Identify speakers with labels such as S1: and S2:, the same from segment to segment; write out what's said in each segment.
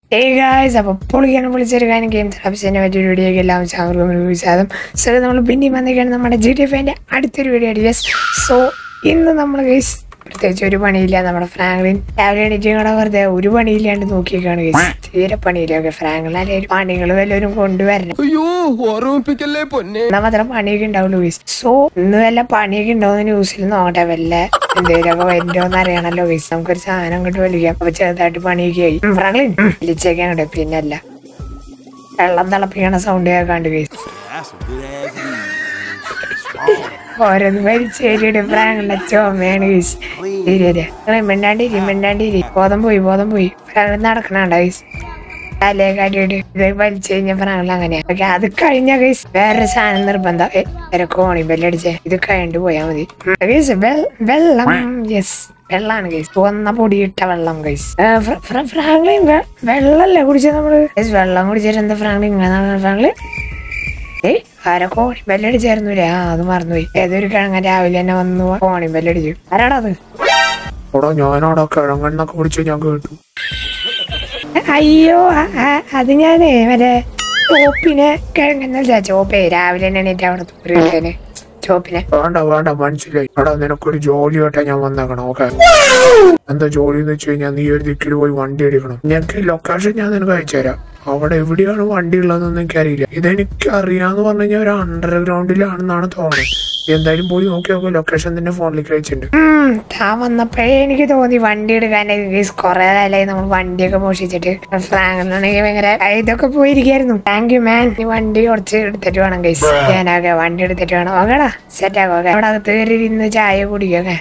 S1: ഏ ഗായ്സ് അപ്പോൾ പൊളിക്കാണ് പൊളിച്ചൊരു കാര്യം ഗെയിം തെറാപ്പിസിനെ പറ്റിയൊരു വീഡിയോയ്ക്ക് എല്ലാം ചാവർക്കും വിചാരം സോ നമ്മൾ പിന്നെയും വന്നിരിക്കുകയാണ് നമ്മുടെ ജി ടി എഫിൻ്റെ അടുത്തൊരു വീഡിയോ ആയിട്ട് യെസ് സോ ഇന്ന് നമ്മൾ ഗൈസ് പ്രത്യേകിച്ച് ഒരു പണിയില്ല നമ്മുടെ ഫ്രാങ്ക്ലിൻ രാവിലെ എണീറ്റ് കൂടെ വെറുതെ ഒരു പണിയില്ലാണ്ട് നോക്കിയേക്കാണ് ഗൈസ് തീരെ പണിയില്ല ഓക്കെ ഫ്രാങ്ക്ലിൻ അല്ലെങ്കിൽ പണികൾ വല്ലവരും കൊണ്ടുവരണം
S2: അയ്യോ ഓർമ്മിപ്പിക്കല്ലേ പൊന്നെ
S1: എന്നാൽ മാത്രം പണിയൊക്കെ ഉണ്ടാവുള്ളൂ ഗൈസ് സോ ഇന്ന് വല്ല പണിയൊക്കെ ഉണ്ടാവുന്ന ന്യൂസിൽ നോക്കട്ടെ വല്ല എന്തെങ്കിലുമൊക്കെ വരുന്നോന്ന് അറിയണല്ലോ ഗൈസ് നമുക്കൊരു സാധനം അങ്ങോട്ട് വലിക്കാം അപ്പൊ ചെറുതായിട്ട് പണിയൊക്കെ ആയി ഉം, ഫ്രാങ്ക്ലിൻ ഉം, വിളിച്ചേക്കാൻ അങ്ങോട്ട് പിന്നല്ല വെള്ളം തിളപ്പിക്കണ സൗണ്ട് കേൾക്കാണ്ട് ഗൈസ് ഓരോന്ന് വലിച്ചേരിയുടെ ഫ്രാങ്ക്ലിന്റെ ചോമയാണ് ഗൈസ് ഇരി മിണ്ടാണ്ടിരി മിണ്ടാണ്ടിരി ബോധം പോയി ബോധം പോയി ഫ്രാങ്ക്ലിൻ നടക്കണണ്ട ഗൈസ് തലയൊക്കെ അടിയിട്ട് ഇത് വലിച്ചു കഴിഞ്ഞ ഫ്രാങ്ക്ലിൻ അങ്ങനെയാ ഓക്കെ അത് കഴിഞ്ഞ ഗൈസ് വേറൊരു സാധനം നിർബന്ധം ഏ, ഒരു കോണി ബെല്ലടിച്ചേ ഇത് കഴിഞ്ഞിട്ട് പോയാ മതി ഉം, ഗൈസ് വെ- വെള്ളം യെസ് വെള്ളാണ് ഗൈസ് ചുവന്ന പൊടിയിട്ട വെള്ളം ഗൈസ് ഫ്രാങ്ക്ലിൻ വെ- വെള്ളല്ലേ കുടിച്ചത് നമ്മള് ഗൈസ് വെള്ളം കുടിച്ചിട്ട് എന്താ ഫ്രാങ്ക്ലിൻ ഇങ്ങനെ ഫ്രാങ്ക്ലിൻ ഏയ് ആരോ കോണി ബെല്ലടിച്ചായിരുന്നില്ലേ ആ അത് മറന്നുപോയി ഏതൊരു കിഴങ്ങൻ രാവിലെ തന്നെ വന്നു കോണി ബെല്ലടിച്ചു ആരാടാ അത്
S3: എടാ ഞാനവിടെ കിഴങ്ങെണ്ണൊക്കെ പിടിച്ച് ഞാൻ കേട്ടു
S1: അയ്യോ അ- അ- അത് ഞാനേ മറ്റേ ചോപ്പിനെ കിഴങ്ങെന്നല്ല ചോപ്പേ രാവിലെ തന്നെ എണീറ്റ് അവിടെ തൂറിട്ടേനെ ചോപ്പിനെ
S3: വേണ്ട വേണ്ട മനസ്സിലായി എടാ നിനക്കൊരു ജോലി കേട്ടാ ഞാൻ വന്നേക്കണം ഓക്കെ എന്താ ജോലി എന്ന് വെച്ച് കഴിഞ്ഞാൽ നീ ഒരു ദിക്കിൽ പോയി വണ്ടി എടുക്കണം ഞങ്ങൾക്ക് ലൊക്കേഷൻ ഞാൻ നിനക്ക് അയച്ചുതരാം അവിടെ എവിടെയാണ് വണ്ടി ഉള്ളതെന്നൊന്നും എനിക്കറിയില്ല ഇതെനിക്ക് അറിയാന്ന് പറഞ്ഞു കഴിഞ്ഞാൽ ഒരു അണ്ടർഗ്രൗണ്ടിലാണെന്നാണ് തോന്നുന്നത് എന്തായാലും പോയി നോക്കി നോക്കി ലൊക്കേഷൻ നിന്റെ ഫോണിലേക്ക് അയച്ചിട്ടുണ്ട്
S1: ഉം, താൻ വന്നപ്പോഴേ എനിക്ക് തോന്നി വണ്ടി എടുക്കാനായി കൊറേ കാലമായി നമ്മൾ വണ്ടിയൊക്കെ മോഷിച്ചിട്ട് ഫ്രാങ്കിലാണെങ്കിൽ ഭയങ്കര ഇതൊക്കെ പോയിരിക്കായിരുന്നു താങ്ക് യു മാൻ ഈ വണ്ടി കുറച്ച് എടുത്തിട്ട് വേണം ഗൈസ് ഞാനൊക്കെ വണ്ടി എടുത്തിട്ട് വേണം ഓക്കെടാ സെറ്റ് ആക്കും ഓക്കെ അവിടെ അകത്ത് കയറി ഇരുന്ന് ചായ കുടിക്കൊക്കെ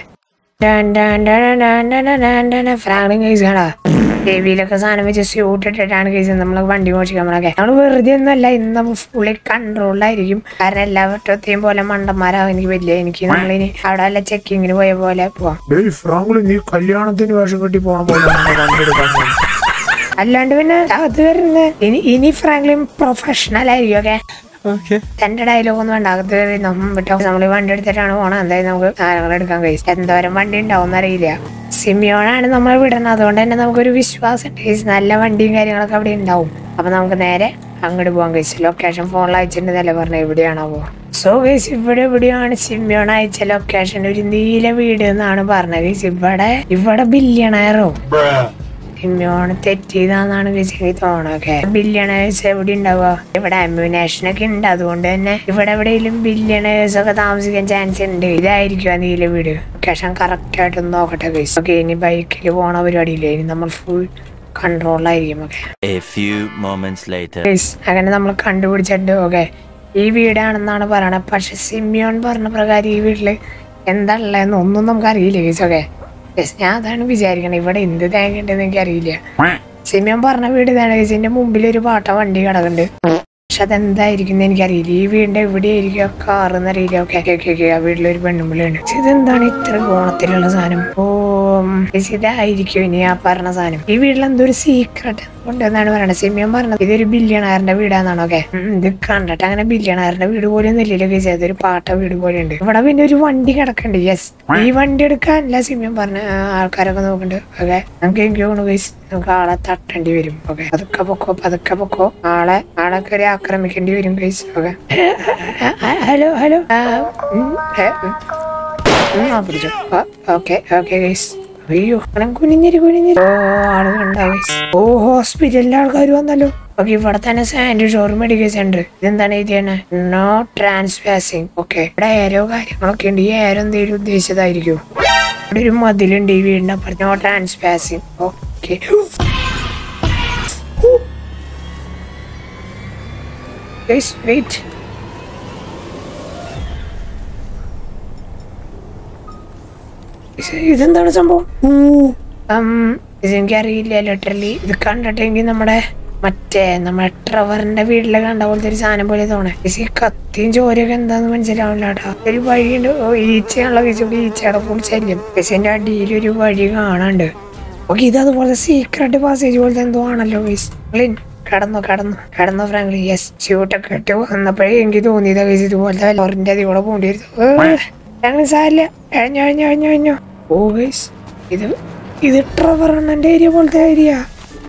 S1: ഫ്രാങ്ക്ലിൻ ഗൈസ് കാണാ ദേവിയിലൊക്കെ സാധനം വെച്ച് സ്യൂട്ട് ഇട്ടിട്ടാണ് കേസ് നമ്മൾ വണ്ടി മോഷിക്കാൻ നമ്മളൊക്കെ നമ്മൾ വെറുതെ ഒന്നല്ല ഇന്ന് നമ്മൾ ഫുള്ളി കൺട്രോളിലായിരിക്കും കാരണം എല്ലാ വട്ടത്തെയും പോലെ മണ്ടന്മാരാവും എനിക്ക് വലിയ എനിക്ക് നമ്മളിനി അവിടെ വല്ല ചെക്കിങ്ങിന് പോയ പോലെ പോവാം
S3: ഡേയ് ഫ്രാങ്കിൾ നീ കല്യാണത്തിന് വേഷം കെട്ടി പോണ പോലെ വണ്ടി എടുക്കാൻ പോകുന്നത്.
S1: അല്ലാണ്ട് പിന്നെ അത് വരുന്ന ഇനി ഇനി ഫ്രാങ്ക്ലിൻ പ്രൊഫഷണൽ ആയിരിക്കും ഓക്കെ തന്റെ ഡയലോഗ് ഒന്നും വേണ്ട അകത്ത് കയറി നമ്മട്ടോ നമ്മൾ വണ്ടി എടുത്തിട്ടാണ് പോണത് എന്തായാലും നമുക്ക് സാധനങ്ങൾ എടുക്കാൻ കഴിയും എന്തോരം വണ്ടി ഉണ്ടാവും അറിയില്ല സിമിയോണാണ് നമ്മൾ വിടണത് അതുകൊണ്ട് തന്നെ നമുക്കൊരു വിശ്വാസം ഉണ്ട് guys. നല്ല വണ്ടിയും കാര്യങ്ങളൊക്കെ അവിടെ ഉണ്ടാവും അപ്പൊ നമുക്ക് നേരെ അങ്ങോട്ട് പോകാൻ കഴിച്ചു ലൊക്കേഷൻ ഫോണിൽ അയച്ചിട്ടുണ്ടല്ലേ പറഞ്ഞ എവിടെയാണാവോ സോ ഗൈസ് ഇവിടെ എവിടെയാണ് സിമിയോൺ അയച്ച ലൊക്കേഷൻ ഒരു നീല വീട് എന്നാണ് പറഞ്ഞത് ഗൈസ് ഇവിടെ ഇവിടെ ബില്യണയറോ സിമിയോണ് തെറ്റിയതാന്നാണ് എനിക്ക് തോന്നണൊക്കെ ബില്യണേഴ്സ് എവിടെ ഉണ്ടാവുക ഇവിടെ അമ്യൂനേഷൻ ഒക്കെ ഉണ്ട് അതുകൊണ്ട് തന്നെ ഇവിടെ എവിടെയെങ്കിലും ബില്യണേഴ്സ് ഒക്കെ താമസിക്കാൻ ചാൻസ് ഉണ്ട് ഇതായിരിക്കും ആ നീല വീട് ലൊക്കേഷൻ കറക്റ്റ് ആയിട്ട് ഒന്ന് നോക്കട്ടെ ഗൈസ് ഓക്കെ ഇനി ബൈക്കിൽ പോണ പരിപാടിയില്ലേ ഇനി നമ്മൾ ഫുൾ കൺട്രോളിലായിരിക്കും okay
S4: A few moments later.
S1: Guys അങ്ങനെ നമ്മൾ കണ്ടുപിടിച്ചിട്ട് ഓക്കെ ഈ വീടാണെന്നാണ് പറയണത് പക്ഷെ സിമിയോൺ പറഞ്ഞ പ്രകാരം ഈ വീട്ടില് എന്താ ഉള്ളതെന്ന് ഒന്നും നമുക്ക് അറിയില്ല ഗൈസ് ഓക്കെ യെസ് ഞാൻ അതാണ് വിചാരിക്കണത് ഇവിടെ എന്ത് തേങ്ങ ഉണ്ടെന്ന് എനിക്ക് അറിയില്ല സിമിയോൺ പറഞ്ഞ വീട് ഇതാണ് ഗൈസ് ഇതിന്റെ മുമ്പിൽ ഒരു പാട്ട വണ്ടി കിടക്കുന്നുണ്ട് പക്ഷെ അതെന്തായിരിക്കും എനിക്കറിയില്ല ഈ വീടിന്റെ എവിടെയായിരിക്കും കാർ എന്നറിയില്ല ഓക്കെ ഓക്കെ ഓക്കെ ഓക്കെ ആ വീട്ടിലൊരു പെണ്ണുമ്പിള്ളുണ്ട് പക്ഷെ ഇതെന്താണ് ഇത്ര കോണത്തിലുള്ള സാധനം ഓ ഗൈസ് ഇതായിരിക്കും ഇനി ആ പറഞ്ഞ സാധനം ഈ വീട്ടിൽ എന്തോ ഒരു സീക്രട്ട് ഉണ്ടെന്നാണ് പറയണത് സിമിയൻ പറഞ്ഞത് ഇതൊരു ബില്യണാറിന്റെ വീടാന്നാണ് ഓക്കെ ഇത് കണ്ടിട്ട് അങ്ങനെ ബില്യണാറിന്റെ വീട് പോലെ ഒന്നും ഇല്ലല്ലോ ഗൈസ് അതൊരു പാട്ട വീട് പോലെ ഉണ്ട് ഇവിടെ പിന്നെ ഒരു വണ്ടി കിടക്കണ്ട് യെസ് ഈ വണ്ടി എടുക്കാനല്ല സിമിയൻ പറഞ്ഞ ആ, ആൾക്കാരൊക്കെ നോക്കുന്നുണ്ട് ഓക്കെ നമുക്ക് എനിക്ക് തോന്നുന്നു ഗൈസ് നമുക്ക് ആളെ തട്ടേണ്ടി വരും ഓക്കെ പതുക്കെ പൊക്കോ പതുക്കെ പൊക്കോ ആളെ ആളെ കയറി ആക്രമിക്കേണ്ടി വരും ഗൈസ് ഓക്കെ ഹലോ ഹലോ ആ പിടിച്ചു ഓക്കെ ഓക്കെ ഗൈസ് അയ്യോ അങ്ങനെ കുനിഞ്ഞിരി കുനിഞ്ഞിരി ഓ ആള് കണ്ടാ ഗൈസ് ഓ ഹോസ്പിറ്റലിലെ ആൾക്കാർ വന്നല്ലോ ഓക്കെ ഇവിടെ തന്നെ സാൻഡ് ഷോറൂം മെഡിക്കൽ സെന്റർ ഇതെന്താണ് എഴുതിയാണ് നോ ട്രാൻസ്പാസിങ് ഓക്കെ ഇവിടെ ഏരോ കാര്യങ്ങളൊക്കെ ഉണ്ട് ഈ ഏരോ എന്തെങ്കിലും ഉദ്ദേശിച്ചതായിരിക്കും ഇവിടെ ഒരു മതിലുണ്ട് ഈ വീടിന്റെ അപ്പുറത്ത് no trespassing okay guys wait ഇത് ഇതെന്താണ് സംഭവം ഉം, ഇതെനിക്കറിയില്ല ലിറ്ററലി ഇത് കണ്ടിട്ടെങ്കിൽ നമ്മുടെ മറ്റേ നമ്മുടെ ട്രവറിന്റെ വീട്ടിലെ കണ്ട പോലത്തെ ഒരു സാധനം പോലെ തോന്നേ ഈ കത്തിയും ചോരയൊക്കെ എന്താന്ന് മനസ്സിലാവില്ല കേട്ടോ ഒരു വഴിയുണ്ട് ഓ ഈച്ചയാണല്ലോ ഈച്ചയുടെ ഈച്ചയുടെ ഫുൾ ശല്യം ഇതിന്റെ അടിയിൽ ഒരു വഴി കാണാണ്ട് ഓക്കെ ഇത് അതുപോലെ സീക്രട്ട് പാസേജ് പോലത്തെ എന്തോ ആണല്ലോ ഗൈസ് ക്ലീൻ കടന്നു കടന്നു കടന്നു ഫ്രാങ്ക്ലി യെസ് ച്യൂട്ടൊക്കെ ഇട്ട് വന്നപ്പോഴേ എനിക്ക് തോന്നിയതാ ഗൈസ് ഇതുപോലത്തെ ലോറിന്റെ അതിൽ കൂടെ പോണ്ടിരുന്നു ഞങ്ങൾ സാരില്ല കഴിഞ്ഞു കഴിഞ്ഞു കഴിഞ്ഞു കഴിഞ്ഞു ഓ ഗൈസ് ഇത് ഇത് ട്രവർ അണ്ണന്റെ ഏരിയ പോലത്തെ ഏരിയ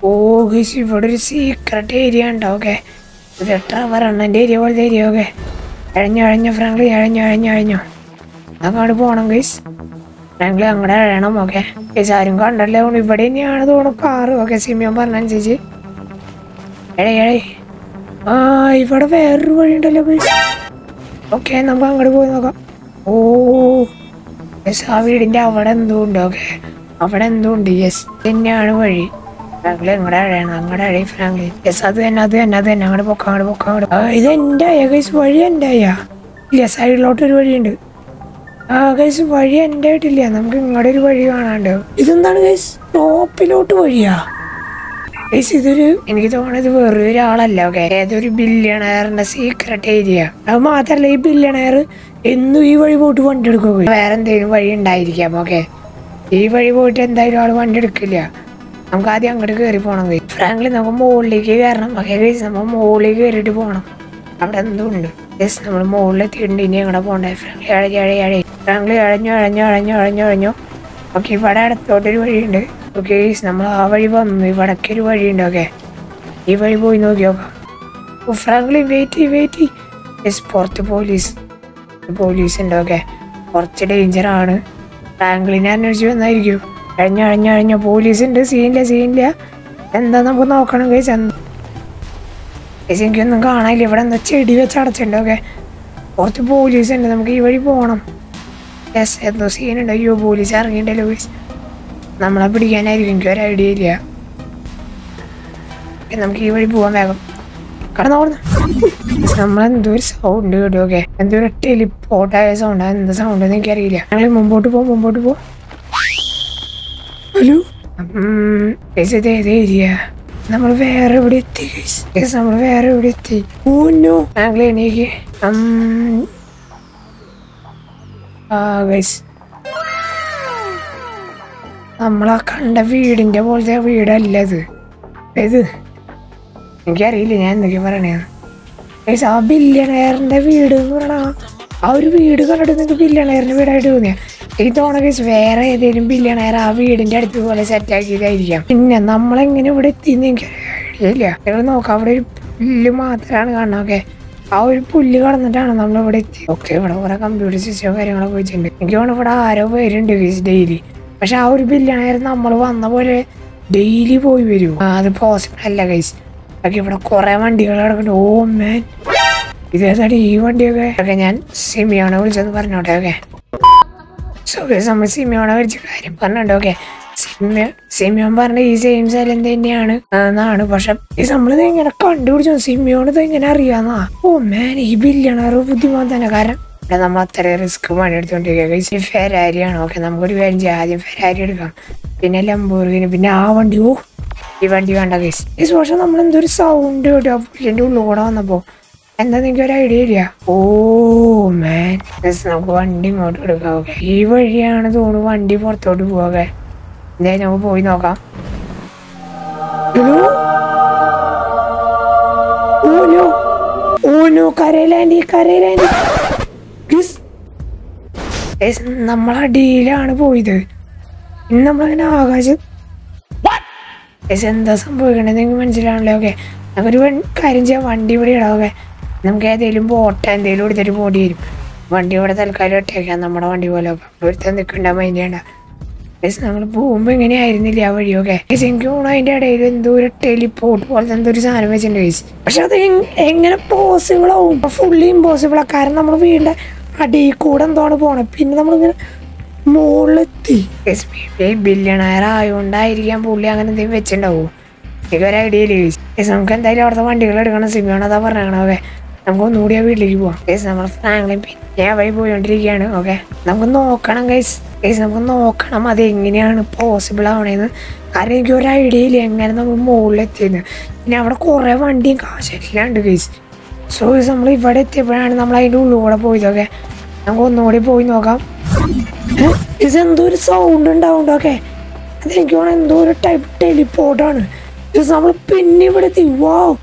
S1: ഓ ഗൈസ് ഇവിടെ ഒരു സീക്രട്ട് ഏരിയ ഉണ്ടോ ഓക്കെ ഇത് ട്രവർ അണ്ണൻ്റെ ഏരിയ പോലത്തെ ഏരിയ ഓക്കെ അഴഞ്ഞു അഴഞ്ഞു ഫ്രാങ്ക്ലി അഴഞ്ഞു അഴഞ്ഞു അഴഞ്ഞു അങ്ങോട്ട് പോകണം ഗൈസ് ഫ്രാങ്ക്ലി അങ്ങോട്ട് അഴയണം ഓക്കെ ഗൈസ് ആരും കണ്ടല്ലേ തോന്നുന്നു ഇവിടെ തന്നെയാണ് തോന്നുന്നു കാറ് ഓക്കെ സിമിയോൻ പറഞ്ഞനുസരിച്ച് എഴേ എഴേ ആ ഇവിടെ വേറൊരു വഴി ഉണ്ടല്ലോ ഗൈസ് ഓക്കെ നമുക്ക് അങ്ങോട്ട് പോയി നോക്കാം ഓ യെസ് ആ വീടിന്റെ അവിടെ എന്തോ ഉണ്ട് ഓക്കെ അവിടെ എന്തോ ഉണ്ട് യെസ് തന്നെയാണ് വഴി ഫ്രാങ്ക്ലി അങ്ങോട്ട് അഴയണം അങ്ങോട്ട് അഴയി ഫ്രാങ്ക്ലി യെസ് അത് തന്നെ അത് തന്നെ അത് തന്നെ അങ്ങോട്ട് പൊക്കാം അങ്ങോട്ട് പൊക്കാം അങ്ങോട്ട് ആ, ഇത് എൻ്റെ ആയ ഗൈസ് വഴി എൻ്റെ ആയ ഇല്ല സൈഡിലോട്ട് ഒരു വഴിയുണ്ട് ആ ഗൈസ് വഴി എൻ്റെ ആയിട്ടില്ല നമുക്ക് ഇങ്ങോട്ട് ഒരു വഴി കാണാണ്ട് ഇതെന്താണ് ഗൈസ് ടോപ്പിലോട്ട് വഴിയാ ഗൈസ് ഇതൊരു എനിക്ക് തോന്നുന്നത് വേറെ ഒരാളല്ല ഓക്കെ ഏതൊരു ബില്യണയറിന്റെ സീക്രട്ട് ഏരിയ അത് മാത്രല്ല ഈ ബില്യണയർ എന്നും ഈ വഴി പോയിട്ട് വണ്ടി എടുക്കുക വേറെ എന്തെങ്കിലും വഴി ഉണ്ടായിരിക്കാം ഓക്കെ ഈ വഴി പോയിട്ട് എന്തായാലും ആള് വണ്ടി എടുക്കില്ല നമുക്ക് ആദ്യം അങ്ങോട്ട് കയറി പോകണം ഗൈസ് ഫ്രാങ്ക്ലി നമുക്ക് മുകളിലേക്ക് കയറണം ഓക്കെ ഗൈസ് നമ്മൾ മുകളിലേക്ക് കയറിയിട്ട് പോകണം അവിടെ എന്തോ ഉണ്ട് യെസ് നമ്മൾ മുകളിലെത്തിയിട്ടുണ്ട് ഇനി എങ്ങനെ പോകണ്ടേ ഫ്രാങ്ക്ലി അഴഞ്ഞ് അഴി അഴി ഫ്രാങ്ക്ലി അഴഞ്ഞു അഴഞ്ഞു അഴഞ്ഞു അഴഞ്ഞു അഴഞ്ഞു ഓക്കെ ഇവിടെ അടുത്തോട്ടൊരു വഴിയുണ്ട് ഓക്കെ നമ്മൾ ആ വഴി വന്നു ഇവിടേക്ക് ഒരു വഴിയുണ്ട് ഓക്കെ ഈ വഴി പോയി നോക്കി നോക്കാം oh Franklin wait wait yes പുറത്ത് പോലീസ് പോലീസ് ഉണ്ട് ഓക്കെ കുറച്ച് ഡേഞ്ചർ ആണ് ഫ്രാങ്ക്ലിനെ അന്വേഷിച്ച് വന്നായിരിക്കും അഴഞ്ഞു അഴഞ്ഞു അഴഞ്ഞു പോലീസ് ഉണ്ട് സീനില്ല സീനില്ല എന്താ നമുക്ക് നോക്കണം കേസ് എന്താ കേസ് എനിക്കൊന്നും കാണാനില്ല ഇവിടെ എന്താ ചെടി വെച്ച് അടച്ചിട്ടുണ്ട് ഓക്കെ പുറത്ത് പോലീസ് ഉണ്ട് നമുക്ക് ഈ വഴി പോകണം യെസ് എന്തോ സീനുണ്ട് അയ്യോ പോലീസ് ഇറങ്ങിയിട്ടല്ലോ കേസ് നമ്മളെ പിടിക്കാനായിരിക്കും എനിക്ക് ഒരു ഐഡിയ ഇല്ല ഓക്കേ, നമുക്ക് ഈ വഴി പോവാൻ വേഗം കടന്നു ഓടുന്നു നമ്മളെന്തോ ഒരു സൗണ്ട് കേട്ടു ഓക്കെ എന്തോ ഒരു ടെലിപ്പോർട്ടായ സൗണ്ട് എന്ത് സൗണ്ട് എന്ന് എനിക്കറിയില്ല ഞങ്ങൾ മുമ്പോട്ട് പോകും മുമ്പോട്ട് പോകും ഹലോ ഇത് ഏത് ഏരിയ നമ്മൾ വേറെ എവിടെ എത്തി നമ്മൾ വേറെ എവിടെ എത്തി ഊന്നോ ഞങ്ങൾ എനിക്ക് ആ ഗൈസ് നമ്മളാ കണ്ട വീടിന്റെ പോലത്തെ വീടല്ല ഇത് ഇത് എനിക്കറിയില്ല ഞാൻ എന്തൊക്കെയാ പറയണേന്ന് ഗൈസ് ആ ബില്യണയറിന്റെ വീട് എന്ന് പറയണ ആ ഒരു വീട് കണ്ടിട്ട് നിങ്ങൾക്ക് ബില്യണയറിന്റെ വീടായിട്ട് തോന്നിയ ഈ തോണ കേസ് വേറെ ഏതെങ്കിലും ബില്യണയർ ആ വീടിന്റെ അടുത്ത് പോലെ സെറ്റ് ആക്കിയതായിരിക്കാം പിന്നെ നമ്മളെങ്ങനെ ഇവിടെ എത്തിന്ന് എനിക്ക് ഐഡിയ ഇല്ല നിങ്ങൾ നോക്കാം അവിടെ ഒരു പുല്ല് മാത്രമാണ് കാണുന്നത് ഓക്കെ ആ ഒരു പുല്ല് കടന്നിട്ടാണ് നമ്മൾ ഇവിടെ എത്തി ഓക്കെ ഇവിടെ കുറെ കമ്പ്യൂട്ടർ സിസ്റ്റവും കാര്യങ്ങളൊക്കെ വെച്ചിട്ടുണ്ട് എനിക്ക് തോന്നുന്നു ഇവിടെ ആരോ പേരുണ്ട് കേസ് ഡെയിലി പക്ഷെ ആ ഒരു ബില്യണയർ നമ്മൾ വന്ന പോലെ ഡെയിലി പോയി വരും ആ, അത് പോസിബിൾ അല്ല ഗൈസ് ഒക്കെ ഇവിടെ കുറെ വണ്ടികൾ കിടക്കുന്നുണ്ട് ഓ മാൻ ഇതേതാടി ഈ വണ്ടിയൊക്കെ ഒക്കെ ഞാൻ സിമിയോണെ വിളിച്ചെന്ന് പറഞ്ഞോട്ടെ ഓക്കെ സോ നമ്മൾ സിമിയോണെ വിളിച്ച കാര്യം പറഞ്ഞിട്ടുണ്ട് ഓക്കെ സിമിയോ സിമിയോൻ പറഞ്ഞ ഈ സെയിം സ്ഥലം തന്നെയാണ് എന്നാണ് പക്ഷെ ഇത് നമ്മളിത് ഇങ്ങനെ കണ്ടുപിടിച്ചു സിമിയോൺ ഇത് ഇങ്ങനെ അറിയാന്നാ ഓ മാൻ ഈ ബില്യണർ ബുദ്ധിമുട്ട് തന്നെ കാരണം ഇവിടെ നമ്മൾ അത്ര റിസ്ക് പണിയെടുത്തോണ്ടിരിക്കുക ഈ ഫെരാരിയാണ് ഓക്കെ നമുക്കൊരു കാര്യം ചെയ്യാം ആദ്യം ഫെരാരി എടുക്കാം പിന്നെ ലംബോർഗിന് പിന്നെ ആ വണ്ടി ഓ ഈ വണ്ടി വേണ്ട കേസ് ഈ പക്ഷെ നമ്മൾ എന്തൊരു സൗണ്ട് കേട്ടോ ആ പുല്ലിന്റെ ഉള്ളിൽ കൂടെ വന്നപ്പോ എന്താ നിങ്ങൾക്ക് ഒരു ഐഡിയ ഇല്ല ഓ മാൻ നമുക്ക് വണ്ടി ഇങ്ങോട്ട് എടുക്കാം ഓക്കെ ഈ വഴിയാണ് തോന്നുന്നു വണ്ടി പുറത്തോട്ട് പോകെ എന്തായാലും നമുക്ക് പോയി നോക്കാം ഹലോ ഓനോ ഓനോ കരയിലാൻഡി കരയിലാൻഡി നമ്മളടിയിലാണ് പോയത് ഇന്ന് നമ്മളങ്ങനെ ആകാശം ഏസ് എന്താ സംഭവിക്കണത് നിങ്ങൾക്ക് മനസ്സിലാണല്ലോ ഓക്കെ നമുക്കൊരു വൺ- കാര്യം ചെയ്യാം വണ്ടി ഇവിടെ ഇടാം ഓക്കെ നമുക്ക് ഏതെങ്കിലും ബോട്ട് എന്തെങ്കിലും എടുത്തിട്ട് പോടി വരും വണ്ടി ഇവിടെ തൽക്കാലം ഇട്ടേക്കാം നമ്മുടെ വണ്ടി പോലെ ഒരുത്തൻ നിൽക്കണ്ട മൈൻഡ് ചെയ്യണ്ട ഏസ് നമ്മൾ പോകുമ്പോൾ ഇങ്ങനെ ആയിരുന്നില്ല ആ വഴിയൊക്കെ ഏസ് എനിക്ക് തോന്നുന്നു അതിൻ്റെ ഇടയിൽ എന്തോ ഒരു ടെലിപ്പോർട്ട് പോലത്തെ എന്തോ ഒരു സാധനം വെച്ചിട്ടുണ്ട് കേസ് പക്ഷെ അത് എങ്- എങ്ങനെ പോസിബിൾ ആവും ഫുള്ളി ഇമ്പോസിബിൾ ആ കാരണം നമ്മൾ വീടിൻ്റെ അടിയിൽ കൂടെ എന്താണ് പോണത് പിന്നെ നമ്മളിങ്ങനെ മുകളിലെത്തി ബില്യണയർ ആയതുകൊണ്ടായിരിക്കാം പുള്ളി അങ്ങനെ എന്തെങ്കിലും വെച്ചിട്ടുണ്ടാവും എനിക്ക് ഒരു ഐഡിയ ഇല്ല ഗൈസ് നമുക്ക് എന്തായാലും അവിടുത്തെ വണ്ടികൾ എടുക്കണം സിമിയാണ് അതാ പറഞ്ഞേക്കണം ഓക്കെ നമുക്ക് ഒന്നുകൂടി ആ വീട്ടിലേക്ക് പോവാം ഗൈസ് നമ്മൾ ഫ്രാങ്ക്ലിൻ പിന്നെ ആ വഴി പോയിക്കൊണ്ടിരിക്കുകയാണ് ഓക്കെ നമുക്ക് നോക്കണം ഗൈസ് ഗൈസ് നമുക്ക് നോക്കണം അത് എങ്ങനെയാണ് പോസിബിൾ ആവണേന്ന് കാരണം എനിക്ക് ഒരു ഐഡിയ ഇല്ല എങ്ങനെ നമ്മൾ മുകളിലെത്തിയെന്ന് പിന്നെ അവിടെ കുറേ വണ്ടിയും കാശെല്ലാം ഉണ്ട് ഗൈസ് സോ ഗൈസ് നമ്മൾ ഇവിടെ എത്തിയപ്പോഴാണ് നമ്മൾ അതിൻ്റെ ഉള്ളിൽ കൂടെ പോയതൊക്കെ നമുക്ക് ഒന്നുകൂടി പോയി നോക്കാം ഇത് എന്തോ ഒരു സൗണ്ട് ഉണ്ടാവുണ്ട് ഓക്കെ അതെനിക്ക് തോന്നുന്നു എന്തോ ഒരു ടൈപ്പ് ടെലിപ്പോർട്ടാണ് ഇത് നമ്മൾ പിന്നെ ഇവിടെ എത്തി വാവ്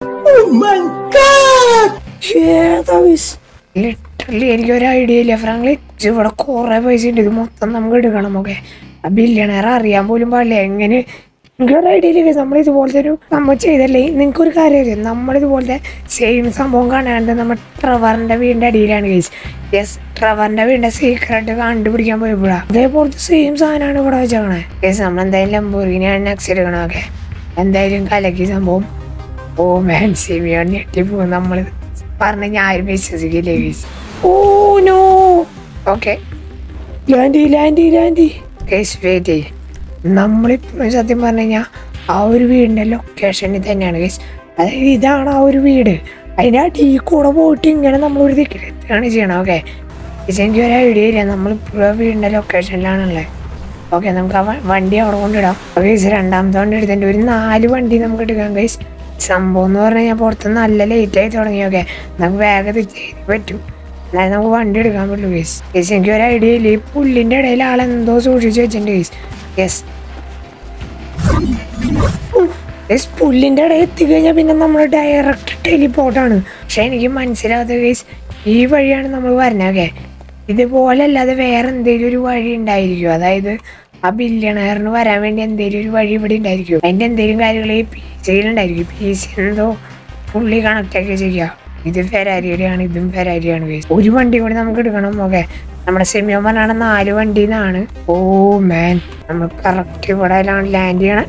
S1: ലിറ്ററലി എനിക്ക് ഒരു ഐഡിയ ഇല്ല ഫ്രാങ്ക്ലി ഇത് ഇവിടെ കുറെ പൈസ ഉണ്ട് ഇത് മൊത്തം നമുക്ക് എടുക്കണം ഓക്കെ ആ ബില്യണയർ അറിയാൻ പോലും പാടില്ല എങ്ങനെ എനിക്കൊരു ഐഡിയ ഇല്ല നമ്മൾ ഇതുപോലത്തെ ഒരു നമ്മൾ ചെയ്തല്ലേ നിങ്ങൾക്ക് ഒരു കാര്യം അറിയാം നമ്മളിതുപോലത്തെ സെയിം സംഭവം കാണാണ്ട് നമ്മൾ ട്രവറിന്റെ വീടിന്റെ അടിയിലാണ് കേസ് യെസ് ട്രവറിന്റെ വീടിന്റെ സീക്രട്ട് കണ്ടുപിടിക്കാൻ പോയപ്പോഴാണ് അതേപോലത്തെ സെയിം സാധനമാണ് ഇവിടെ വെച്ചേക്കണേ കേസ് നമ്മൾ എന്തായാലും ലംബോർഗിനെയാണ് നെക്സ്റ്റ് എടുക്കണമൊക്കെ എന്തായാലും കലക്കി സംഭവം ഓ മാൻ സിമിയോൺ ഞെട്ടിപ്പോ നമ്മൾ പറഞ്ഞ ഞാൻ ആരും വിശ്വസിക്കില്ലേ കേസ് ഓ നോ ഓക്കെ ലാൻഡി ലാൻഡി ലാൻഡി കേസ് വെയിറ്റ് ചെയ്യ് നമ്മളിപ്പോഴും സത്യം പറഞ്ഞു കഴിഞ്ഞാൽ ആ ഒരു വീടിൻ്റെ ലൊക്കേഷനിൽ തന്നെയാണ് കേസ് അതായത് ഇതാണ് ആ ഒരു വീട് അതിൻ്റെ അടിയിൽ കൂടെ പോയിട്ട് ഇങ്ങനെ നമ്മൾ ഒരു ദിക്കിലെത്തുകയാണ് ചെയ്യണം ഓക്കെ എനിക്ക് ഒരു ഐഡിയ ഇല്ല നമ്മളിപ്പോഴും ആ വീടിൻ്റെ ലൊക്കേഷനിലാണുള്ളത് ഓക്കെ നമുക്ക് ആ വ- വണ്ടി അവിടെ കൊണ്ടിടാം കേസ് രണ്ടാമത്തെ വണ്ടി എടുത്തിട്ട് ഒരു നാല് വണ്ടി നമുക്ക് എടുക്കാം കേസ് സംഭവം എന്ന് പറഞ്ഞു കഴിഞ്ഞാൽ പുറത്ത് നല്ല ലേറ്റ് ആയി തുടങ്ങി ഓക്കെ നമുക്ക് വേഗം ചെയ്ത് പറ്റും എന്നാലും നമുക്ക് വണ്ടി എടുക്കാൻ പറ്റുള്ളൂ കേസ് കേസ് എനിക്ക് ഒരു ഐഡിയ ഇല്ല ഈ പുല്ലിൻ്റെ ഇടയിൽ ആളെന്തോ സൂക്ഷിച്ച് വെച്ചിട്ടുണ്ട് കേസ് യെസ് ഗൈസ് പുല്ലിൻ്റെ ഇടയിൽ എത്തിക്കഴിഞ്ഞാൽ പിന്നെ നമ്മൾ ഡയറക്റ്റ് ടെലിപ്പോർട്ടാണ് പക്ഷെ എനിക്ക് മനസ്സിലാകാത്ത കേസ് ഈ വഴിയാണ് നമ്മൾ വരുന്നതൊക്കെ ഇതുപോലെ അല്ലാതെ വേറെ എന്തെങ്കിലും ഒരു വഴി ഉണ്ടായിരിക്കും അതായത് ആ ബില്യണയറിന് വരാൻ വേണ്ടി എന്തെങ്കിലും ഒരു വഴി ഇവിടെ ഉണ്ടായിരിക്കും അതിൻ്റെ എന്തെങ്കിലും കാര്യങ്ങൾ ഈ പി സിയിലുണ്ടായിരിക്കും പി സി എന്തോ പുള്ളി കണക്ട് ഒക്കെ ചെയ്യുക ഇത് ഫെരാരിയുടെയാണ് ഇതും ഫെരാരിയാണ് കേസ് ഒരു വണ്ടി കൂടി നമുക്ക് എടുക്കണം ഓക്കെ നമ്മുടെ സെമിയോ പറഞ്ഞാണ് നാല് വണ്ടിയിൽ നിന്നാണ് ഓ മാൻ നമ്മൾ കറക്റ്റ് ഇവിടെ ലാൻഡ് ചെയ്യണം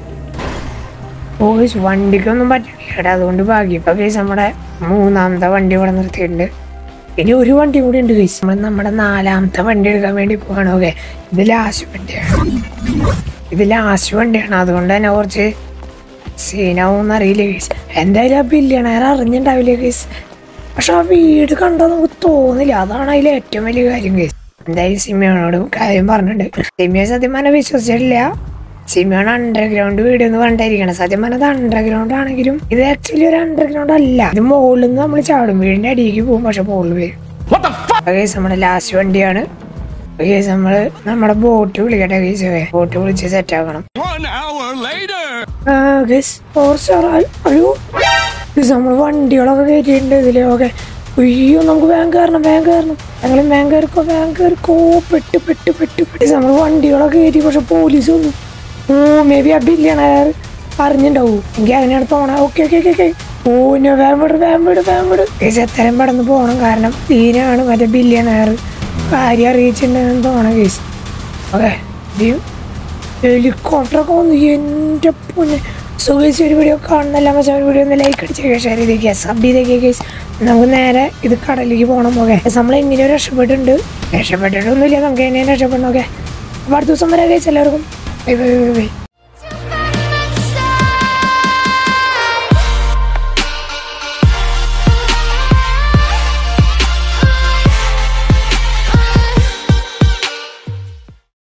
S1: ഓ ഗയ്സ്, വണ്ടിക്കൊന്നും പറ്റില്ല എടാ അതുകൊണ്ട് ഭാഗ്യം ഇപ്പൊ കേസ് നമ്മുടെ മൂന്നാമത്തെ വണ്ടി ഇവിടെ നിർത്തിയിട്ടുണ്ട് ഇനി ഒരു വണ്ടി കൂടി ഉണ്ട് കേസ് നമ്മൾ നമ്മുടെ നാലാമത്തെ വണ്ടി എടുക്കാൻ വേണ്ടി പോവാണ് ഓക്കെ ഇത് ലാസ്റ്റ് വണ്ടിയാണ് ഇത് ലാസ്റ്റ് വണ്ടിയാണ് അതുകൊണ്ട് തന്നെ കുറച്ച് സീനാവും അറിയില്ല കേസ് എന്തായാലും ആ ബില്യണയർ അറിഞ്ഞിട്ടുണ്ടാവില്ല കേസ് പക്ഷെ ആ വീട് കണ്ടാൽ നമുക്ക് തോന്നില്ല അതാണ് അതിൽ ഏറ്റവും വലിയ കാര്യം കേസ് എന്തായാലും സിമിയോനോട് കാര്യം പറഞ്ഞിട്ടുണ്ട് സിമിയോ സത്യം പറഞ്ഞാൽ വിശ്വസിച്ചിട്ടില്ല സിമിയോൺ അണ്ടർഗ്രൗണ്ട് വീട് എന്ന് പറഞ്ഞിരിക്കണം സത്യം പറഞ്ഞത് അണ്ടർഗ്രൗണ്ട് ആണെങ്കിലും ഇത് ആക്ച്വലി ഒരു അണ്ടർഗ്രൗണ്ട് അല്ല ഇത് മുകളിൽ നിന്ന് നമ്മൾ ചാടും വീടിന്റെ അടിയിലേക്ക് പോകും പക്ഷെ മുകളിൽ വരും കേസ് നമ്മുടെ ലാസ്റ്റ് വണ്ടിയാണ് കേസ് നമ്മള് നമ്മുടെ ബോട്ട് വിളിക്കട്ടെ കേസ് ബോട്ട് വിളിച്ച് സെറ്റ് ആക്കണം
S2: One hour later.
S1: Guys four star അയ്യോ ഗസ് നമ്മൾ വണ്ടികളൊക്കെ കയറ്റിയിട്ടുണ്ട് ഇതില് ഓക്കെ അയ്യോ നമുക്ക് വേഗം കയറണം വേഗം കയറണം ഞങ്ങൾ വേഗം കയറിക്കോ വേഗം കയറിക്കോ പെട്ട് പെട്ട് പെട്ട് പെട്ട് നമ്മൾ വണ്ടികളൊക്കെ കയറ്റി പക്ഷെ പോലീസ് വന്നു oh maybe ah billionaire അറിഞ്ഞിണ്ടാവൂ എനിക്ക് അങ്ങനെയാണ് തോന്നണം okay okay okay okay oh ഞാൻ വേഗം വിട് വേഗം വിട് വേഗം വിട് ഗസ് എത്രയും പെട്ടെന്ന് പോകണം കാരണം തീനാണ് മറ്റേ ബില്യണയർ കാര്യം അറിയിച്ചിട്ടുണ്ടെന്ന് തോന്നണം കേസ് ഓക്കെ ഹെലികോപ്റ്ററൊക്കെ വന്നു എൻ്റെ പൊന്നെ സുഖിച്ച് ഒരു വീഡിയോ കാണുന്നില്ല മച്ചാൻ ഒരു വീഡിയോ ഒന്ന് ലൈക്ക് അടിച്ചേക്കുക ഷെയർ ചെയ്തേക്കുക സബ് ചെയ്തേക്കുക കേസ് നമുക്ക് നേരെ ഇത് കടലിലേക്ക് പോകണം ഓക്കെ നമ്മൾ എങ്ങനെയോ രക്ഷപ്പെട്ടിട്ടുണ്ട് രക്ഷപ്പെട്ടിട്ടൊന്നുമില്ല നമുക്ക് എങ്ങനെയും രക്ഷപ്പെടണം ഓക്കെ അപ്പോൾ അടുത്ത ദിവസം വരെ കേസ് എല്ലാവർക്കും ബൈ ബൈ ബൈ ബൈ